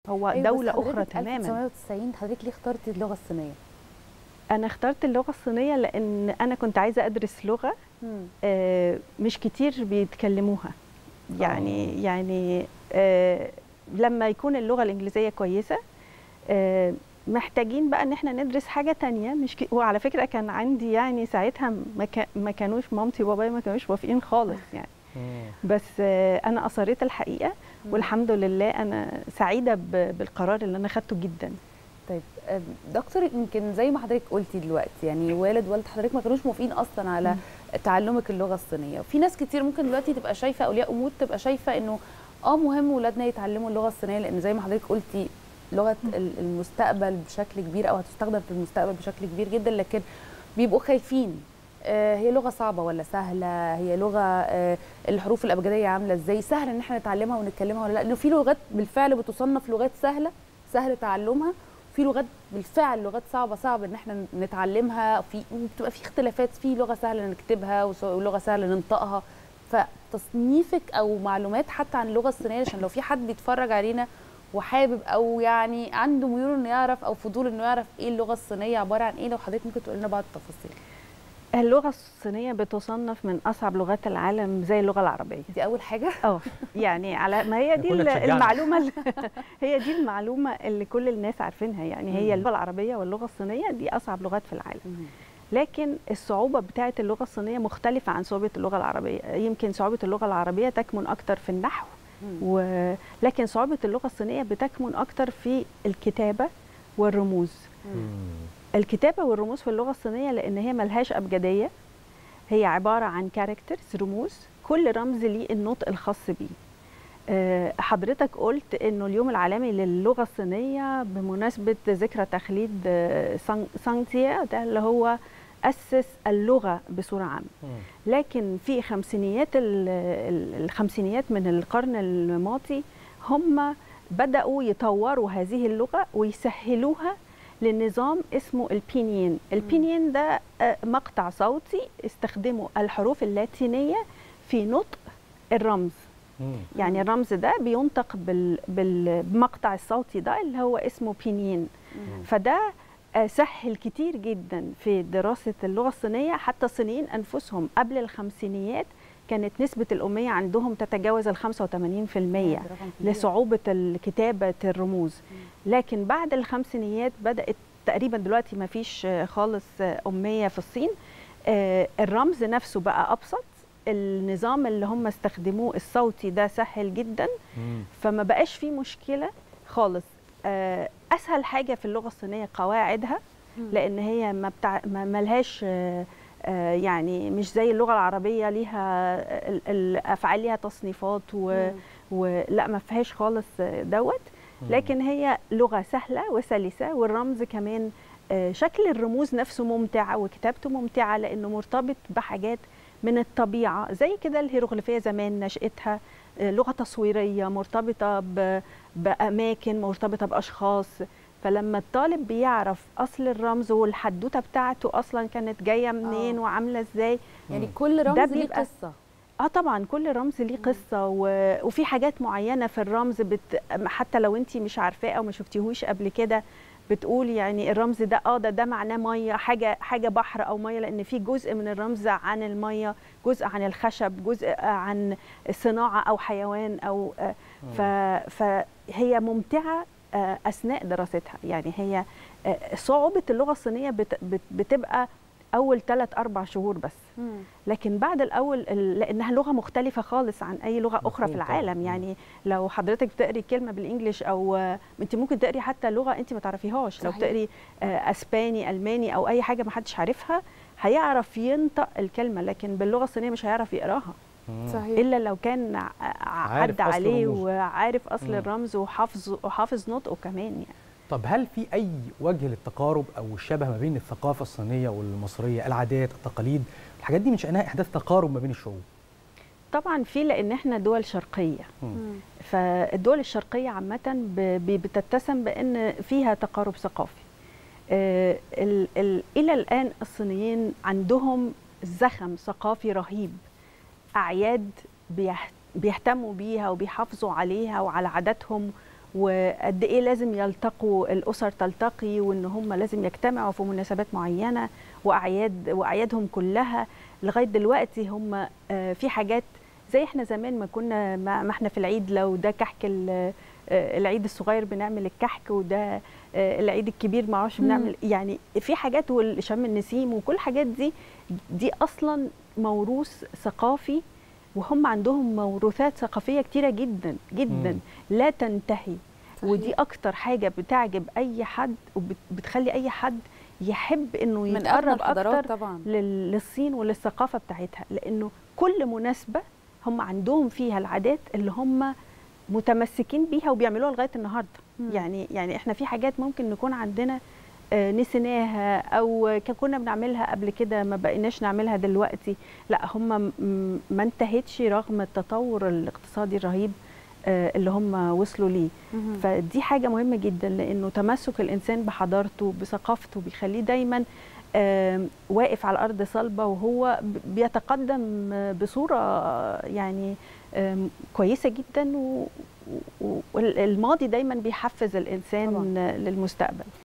هو أيوة، بس دوله اخرى حضرتك تماما 1990 حضرتك ليه اخترتي اللغه الصينيه؟ انا اخترت اللغه الصينيه لان انا كنت عايزه ادرس لغه آه، مش كتير بيتكلموها يعني يعني آه، لما يكون اللغه الانجليزيه كويسه آه، محتاجين بقى ان احنا ندرس حاجه تانية مش ك... وعلى فكره كان عندي يعني ساعتها ما, كا... ما كانوش مامتي وبابايا ما كانوش موافقين خالص يعني بس آه، انا اصريت الحقيقه والحمد لله انا سعيده ب... بالقرار اللي انا خدته جدا طيب آم، دكتور يمكن زي ما حضرتك قلتي دلوقتي يعني والد والد حضرتك ما كانوش موافقين اصلا على تعلمك اللغه الصينيه وفي ناس كتير ممكن دلوقتي تبقى شايفه اولياء امور تبقى شايفه انه اه مهم ولادنا يتعلموا اللغه الصينيه لان زي ما حضرتك قلتي لغه ال- المستقبل بشكل كبير او هتستخدم في المستقبل بشكل كبير جدا لكن بيبقوا خايفين آه، هي لغه صعبه ولا سهله هي لغه آه، الحروف الابجديه عامله ازاي سهل ان احنا نتعلمها ونتكلمها ولا لا لانه في لغات بالفعل بتصنف لغات سهله سهل تعلمها في لغات بالفعل لغات صعبه صعب ان احنا نتعلمها في بتبقى في اختلافات في لغه سهله نكتبها وس- ولغه سهله ننطقها فتصنيفك او معلومات حتى عن اللغه الصينيه عشان لو في حد بيتفرج علينا وحابب او يعني عنده ميول انه يعرف او فضول انه يعرف ايه اللغه الصينيه عباره عن ايه لو حضرتك ممكن تقول لنا بعض التفاصيل اللغه الصينيه بتصنف من اصعب لغات العالم زي اللغه العربيه دي اول حاجه اه يعني على ما هي دي كنا ال- تشجعنا. المعلومه اللي هي دي المعلومه اللي كل الناس عارفينها يعني هي اللغه العربيه واللغه الصينيه دي اصعب لغات في العالم لكن الصعوبه بتاعه اللغه الصينيه مختلفه عن صعوبه اللغه العربيه يمكن صعوبه اللغه العربيه تكمن اكتر في النحو و... لكن صعوبه اللغه الصينيه بتكمن اكتر في الكتابه والرموز الكتابه والرموز في اللغه الصينيه لان هي ملهاش ابجديه هي عباره عن كاركترز رموز كل رمز ليه النطق الخاص بيه آه، حضرتك قلت انه اليوم العالمي للغه الصينيه بمناسبه ذكرى تخليد آه، سانغ سانغ تيه ده اللي هو اسس اللغه بصوره عامه لكن في خمسينيات ال- ال- الخمسينيات من القرن الماضي هم بدأوا يطوروا هذه اللغة ويسهلوها لنظام اسمه البينين البينين ده آه، مقطع صوتي استخدموا الحروف اللاتينية في نطق الرمز يعني الرمز ده بينطق بال... بال... بالمقطع الصوتي ده اللي هو اسمه بينين فده آه، سهل كتير جدا في دراسة اللغة الصينية حتى الصينيين أنفسهم قبل الخمسينيات كانت نسبة الأمية عندهم تتجاوز ال 85% لصعوبة كتابة الرموز لكن بعد الخمسينيات بدأت تقريبا دلوقتي ما فيش آه، خالص آه، أمية في الصين آه، الرمز نفسه بقى أبسط النظام اللي هم استخدموه الصوتي ده سهل جدا فما بقاش فيه مشكله خالص آه، اسهل حاجه في اللغه الصينيه قواعدها لان هي ما بتاع ما ملهاش آه، آه، يعني مش زي اللغه العربيه ليها ال- الافعال ليها تصنيفات و... ولا ما فيهاش خالص آه، دوت لكن هي لغه سهله وسلسه والرمز كمان آه، شكل الرموز نفسه ممتع وكتابته ممتعه لانه مرتبط بحاجات من الطبيعه زي كده الهيروغليفيه زمان نشاتها آه، لغه تصويريه مرتبطه ب... باماكن مرتبطه باشخاص فلما الطالب بيعرف اصل الرمز والحدوته بتاعته اصلا كانت جايه منين آه. وعامله ازاي يعني كل ده رمز ليه بيبقى- قصه اه طبعا كل رمز ليه قصه و... وفي حاجات معينه في الرمز بت... حتى لو انت مش عارفاه او ما شفتيهوش قبل كده بتقول يعني الرمز ده اه ده ده معناه ميه حاجه حاجه بحر او ميه لان في جزء من الرمز عن الميه جزء عن الخشب جزء عن صناعه او حيوان او آه، ف... فهي ممتعه آه، اثناء دراستها يعني هي آه، صعوبه اللغه الصينيه بت... بت... بتبقى اول ثلاث اربع شهور بس لكن بعد الاول ال- لانها لغه مختلفه خالص عن اي لغه اخرى في مفهوم طبعاً. العالم يعني لو حضرتك بتقري كلمه بالانجلش او آه، انت ممكن تقري حتى لغه انت ما تعرفيهاش لو صحيح. بتقري آه، اسباني الماني او اي حاجه ما حدش عارفها هيعرف ينطق الكلمه لكن باللغه الصينيه مش هيعرف يقراها صحيح الا لو كان ع- ع- عارف عدى أصل عليه الرموز. وعارف اصل مم. الرمز وحافظ وحافظ نطقه كمان يعني طب هل في اي وجه للتقارب او الشبه ما بين الثقافه الصينيه والمصريه العادات التقاليد الحاجات دي من شانها احداث تقارب ما بين الشعوب طبعا في لان احنا دول شرقيه فالدول الشرقيه عامه ب- ب- بتتسم بان فيها تقارب ثقافي آه، ال- ال- الى الان الصينيين عندهم زخم ثقافي رهيب اعياد بيح- بيهتموا بيها وبيحافظوا عليها وعلى عاداتهم وقد ايه لازم يلتقوا الاسر تلتقي وان هم لازم يجتمعوا في مناسبات معينه واعياد واعيادهم كلها لغايه دلوقتي هم آه، في حاجات زي احنا زمان ما كنا ما ما احنا في العيد لو ده كحك ال- آه، العيد الصغير بنعمل الكحك وده آه، العيد الكبير ما اعرفش مم. بنعمل يعني في حاجات والشم النسيم وكل الحاجات دي دي اصلا موروث ثقافي وهم عندهم موروثات ثقافيه كتيره جدا جدا مم. لا تنتهي صحيح. ودي اكتر حاجه بتعجب اي حد وبتخلي اي حد يحب انه من اغنى يتقرب الحضارات اكتر طبعا لل- للصين وللثقافه بتاعتها لانه كل مناسبه هم عندهم فيها العادات اللي هم متمسكين بيها وبيعملوها لغايه النهارده مم. يعني يعني احنا في حاجات ممكن نكون عندنا آه، نسيناها او كان كنا بنعملها قبل كده ما بقيناش نعملها دلوقتي لا هم م- ما انتهتش رغم التطور الاقتصادي الرهيب آه، اللي هم وصلوا ليه مهم. فدي حاجة مهمة جدا لأنه تمسك الإنسان بحضارته بثقافته بيخليه دايما آم، واقف على الأرض صلبة وهو ب- بيتقدم آه، بصورة آه، يعني آم، كويسة جدا و- و- والماضي دايما بيحفز الإنسان طبعاً. آه، للمستقبل